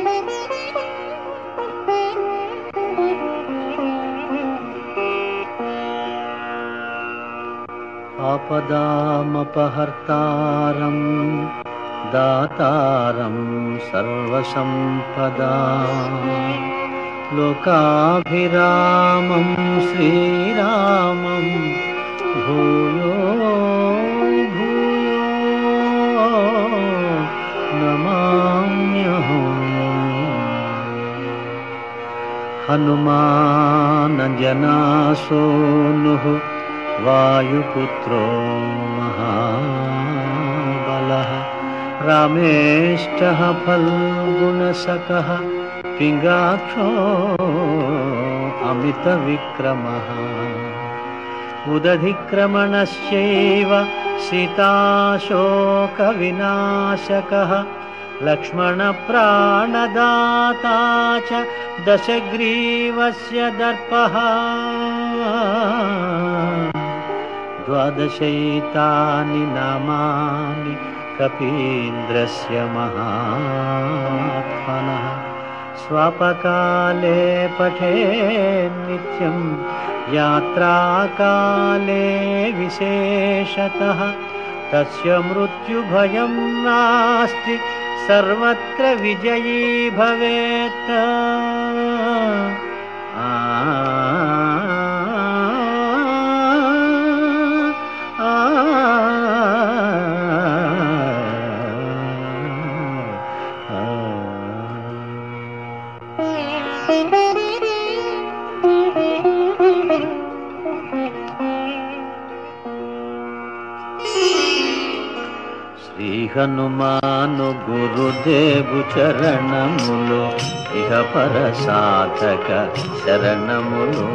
ఆపదామపహర్తారం దాతారం సర్వసంపదా లోకాభిరామం శ్రీరామం భూయో భూయో నమామ్యహం हनुमानजनासूनुः वायुपुत्रो महाबलः रामेष्टः फल्गुणसकः पिङ्गाक्षो अमितविक्रमः उदधिक्रमणश्चैव सीताशोकविनाशकः लक्ष्मणप्राणदाता च दशग्रीवस्य दर्पः द्वादशैतानि नामानि कपीन्द्रस्य महात्मनः स्वापकाले पठे नित्यं यात्राकाले विशेषतः तस्य मृत्युभयं नास्ति सर्वत्र विजयी भवेत् आ आ శ్రీ హనుమాను గురుదేవు చరణములు ఇహ పర సాధక శరణములు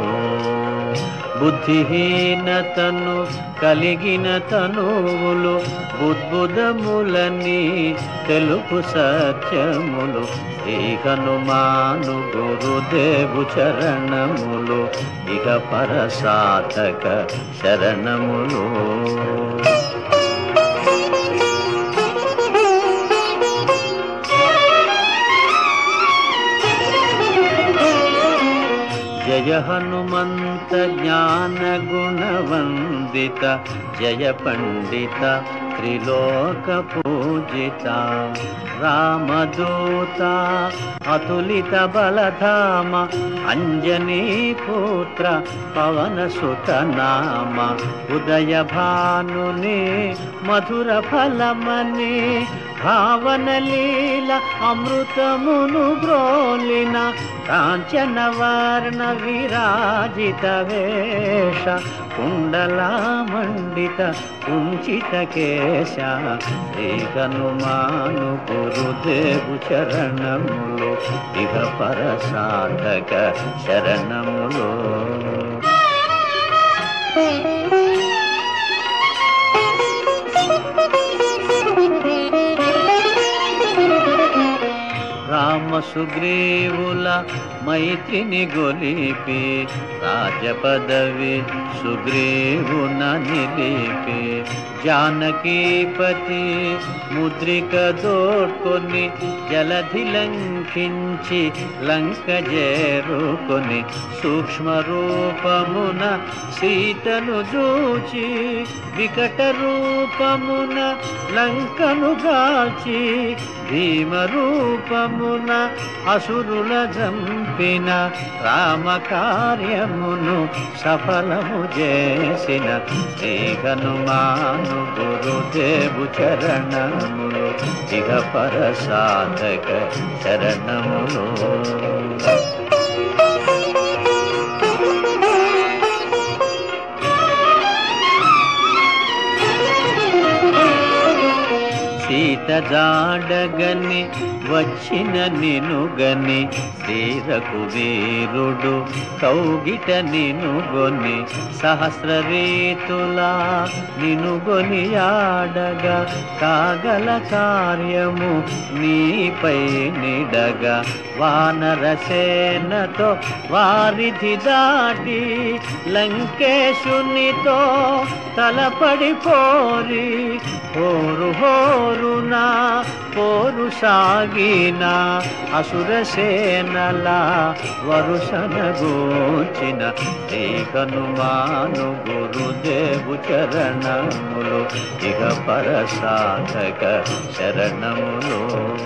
బుద్ధిహీనతను కలిగిన తనువులు బుద్బుదములని తెలుపు సత్యములు శ్రీ హనుమాను గురుదేవు చరణములు ఇహ పర సాధక శరణములు జయ హనుమంత జ్ఞాన గుణవందిత జయ పండిత త్రిలోక పూజిత రామదూత అతులిత బలధామ అంజనీ పుత్ర పవన సుత నామ ఉదయ భానుని మధుర ఫలమని భావన లీల అమృతమును బ్రోలిన కాంచన వర్ణ విరాజిత వేష కుండలామండిత కుంచిత కేశ శ్రీ హనుమాను గురుదేవు చరణములు ఇహ పర సాధక శరణములు రామ సుగ్రీవుల మైత్రిని గొలిపి రాజపదవి సుగ్రీవున నిలిపి జానకీపతి ముద్రిక దోడ్కొని జలధి లంఘించి లంక చేరుకొని సూక్ష్మ రూపమున సీతను చూచి వికట రూపమున లంకను గాల్చి భీమ రూపమున అసురుల జంపిన రామ కార్యమును సఫలము చేసిన శ్రీ హనుమాను గురుదేవు చరణములు ఇహ పర సాధక శరణములు సీత జాడగని వచ్చిన నినుగని శ్రీరకు వీరుడు కౌగిట నినుగొని సహస్ర రీతులా నినుగొని ఆడగా కాగల కార్యము నీపై నిడగా వానర సేనతో వారిధి దాటి లంకేశునితో తలపడి పోరి హోరు హోరునా పోరు సాగిన అసురసేనల వరుసన గోచిన శ్రీ హనుమాను గురుదేవు చరణములు ఇక పరసాధక శరణములు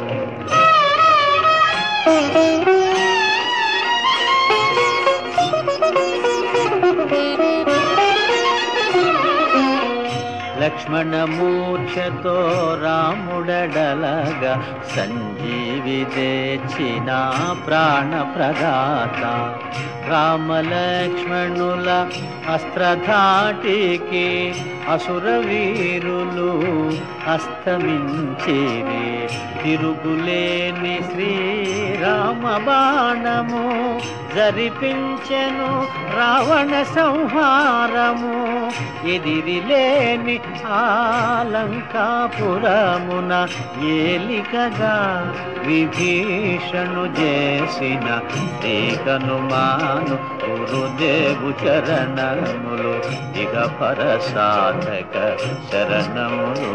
లక్ష్మణమూర్ఛతో రాముడడలగా సంజీవి తెచ్చిన ప్రాణ ప్రదాత రామలక్ష్మణుల అస్త్రధాటికి అసుర వీరులు అస్తమించిరి తిరుగులేని శ్రీరామ బాణము జరిపించెను రావణ సంహారము ఎదిరిలేని ఆలంకాపురమున ఏలికగా విభీషణు చేసిన శ్రీ హనుమాను గురుదేవు చరణములు ఇక పరసాధక శరణములు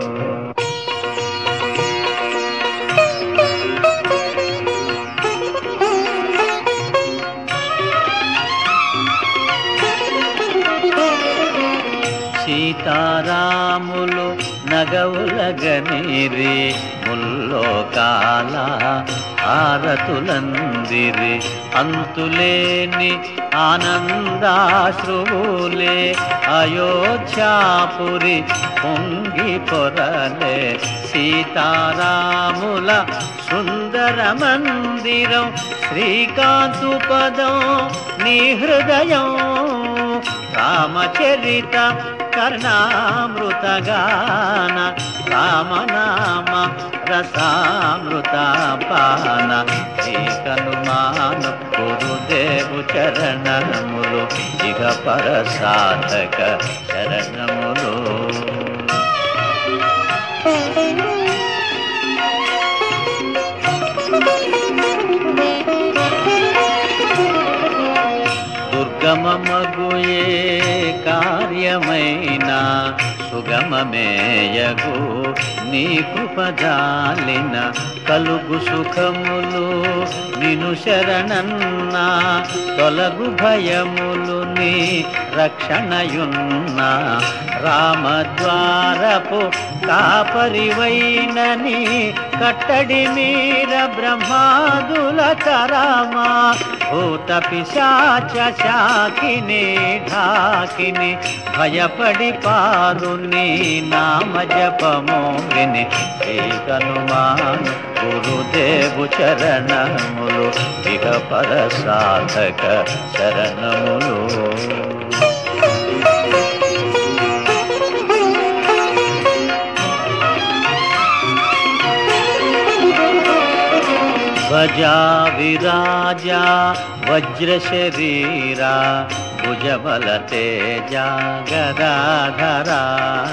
సీతారాములు నగవులగనిరి ముల్లోకాల ఆరతులందిరి అంతులేని ఆనందాశ్రువులే అయోధ్యాపురి పొంగి పొరలే సీతారాముల సుందర మందిరం శ్రీకాంతు పదం నీ హృదయం రామచరిత కర్ణామృతగాన రామనామ రసామృత పాన శ్రీ హనుమాను గురుదేవు చరణములు ఇక పరసాధక శరణములు దుర్గమమగుయే కార్యమైన సుగమమేయగు నీ కృపజాలిన కలుగు సుఖములు నిను శరణన్న తొలగు భయములు నీ రక్షణయున్న రామద్వారపు కాపరివైనని కట్టడి మీర బ్రహ్మాదుల తరమా భూత పిశాచ శాకిని ఢాకిని భయపడి పారు నీ నామ జపము విని శ్రీ హనుమాను గురుదేవు చరణములు ఇక పరసాధక శరణములు ధ్వజా విరాజా వజ్ర శరీరా భుజబల తేజ గదాధరా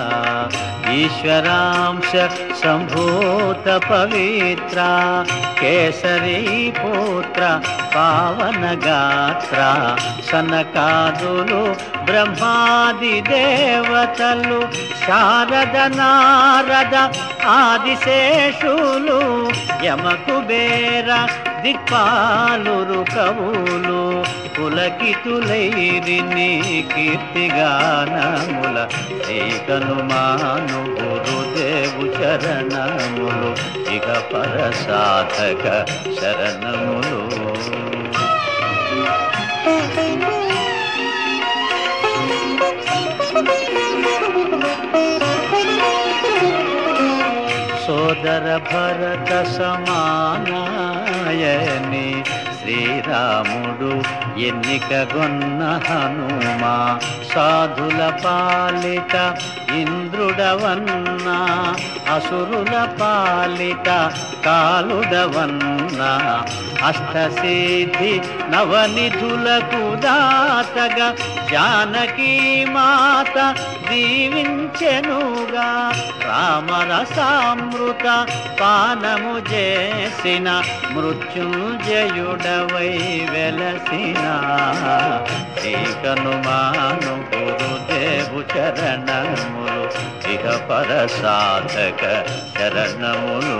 ఈశ్వరాంశ సంభూత పవిత్ర కేసరీ పుత్ర పావన గాత్ర సనకాదులు బ్రహ్మాది దేవతలు శారద నారద ఆదిశేషులు యమకుబేర దిక్పాలురు కవులు పులకితులైరి నీ కీర్తిగానముల ఏకనుమాను గురుదేవు చరణములు ఇక పరసాధక శరణములు సోదర భరత సమానాయని శ్రీరాముడు ఎన్నికగొన్న హనుమా సాధుల పాలిట ఇంద్రుడవన్నా అసురుల పాలిట కాలుడవన్నా అష్టసిద్ధి నవనిధులకు దాతగా జానకీ మాత దీవించెనుగా రామరసామృత పానము చేసిన మృత్యుంజయుడవై వెలసిన శ్రీ హనుమాను గురుదే గురుదేవు చరణములు ఇక పర సాధక చరణములు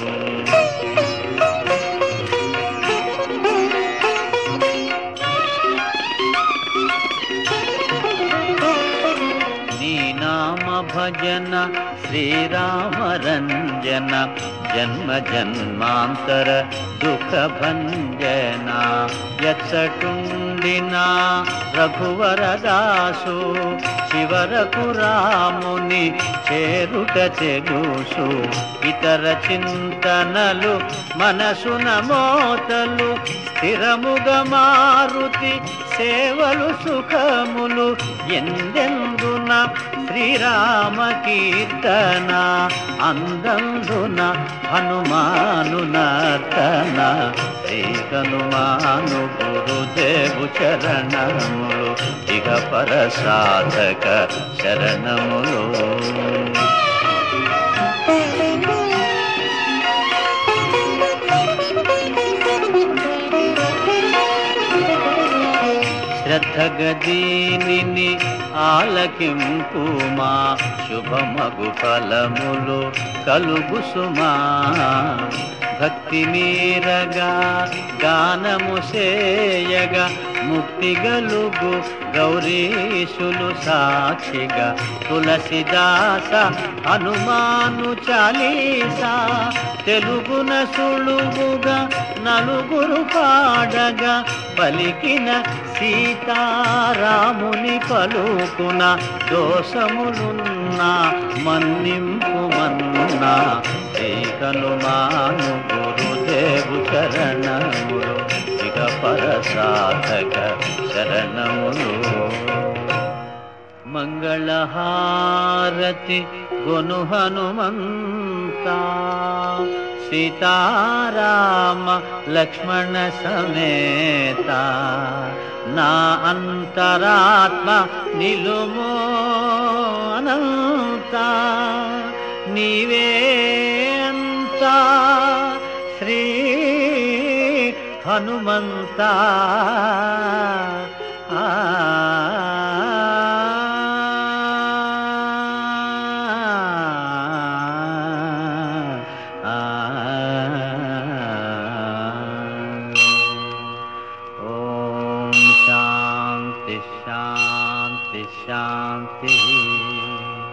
నీ నామ భజన శ్రీరామ రంజన జన్మ జన్మాంతర దుఃఖ భంజన ఎచ్చటుండిన రఘువరదాసు శివరకు రాముని చేరుట చెగుసు ఇతర చింతనలు మనసున మోతలు స్థిరముగా మారుతి సేవలు సుఖములు ఎందెందున శ్రీరామ కీర్తన అందందున హనుమాను నర్తన శ్రీ హనుమాను గురుదేవు చరణములు ఇక పర సాధక శరణములు శ్రద్ధగదీనిని ఆలకింపు మా శుభమగు ఫలములు కలుగు సుమా భక్తి మీరగా గానము సేయగా ముక్తి గలుగు గౌరీశులు సాక్షిగా తులసిదాస హనుమాను చాలీసా తెలుగున సులువుగా నలుగురు పాడగా పలికిన సీతారాముని పలుకున దోషములున్నా మన్నింపు మన్నా శ్రీ హనుమాను గురుదేవు చరణములు ఇక పర సాధక శరణములు మంగళహారతి గొను హనుమంతా సీతారామ లక్ష్మణ సమేత నా అంతరాత్మ నిలుమో అనంత నీవే అంతా శ్రీ హనుమంత ఆ ఓం శాంతి శాంతి శాంతి